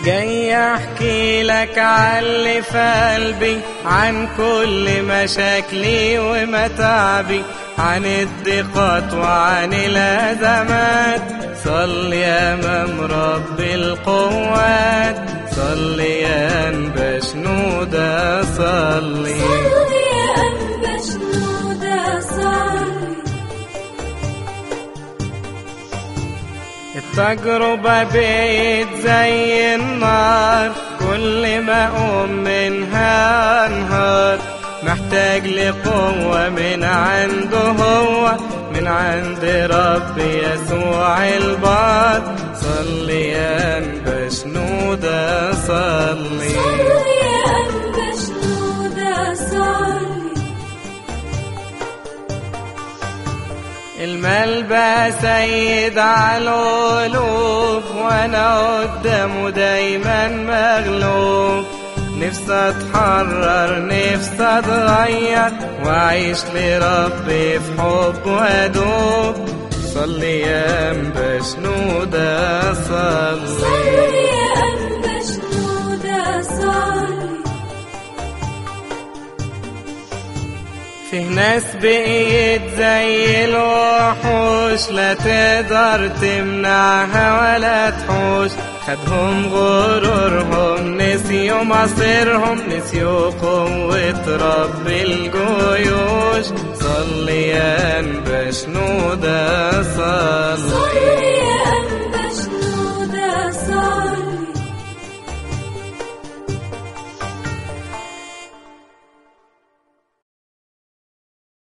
جاي احكي لك عن اللي في قلبي عن كل مشاكلي ومتاعبي عن الضيقات وعن الازمات صل يا امام رب القوات صل يا انبا شنودة صلي صلي يا أنبا شنودة صلي التجربة بقت زي النار كل ما أقوم منها أنهار محتاج لقوة من عنده هو من عند رب يسوع البار صلي يا أنبا شنودة صلي صلي يا أنبا شنودة صلي المال بقى سيد على القلوب وانا قدامه دايما مغلوب نفسي اتحرر نفسي اتغير واعيش لربي في حب وادوب صلي يا انبا شنودة صلي صلي يا أنبا شنودة صلي فيه ناس بقيت زي الوحوش لا تقدر تمنعها ولا تحوش خدهم غرورهم نسيوا مصيرهم نسيوا قوة رب الجيوش صلي يا انبا شنودة صلي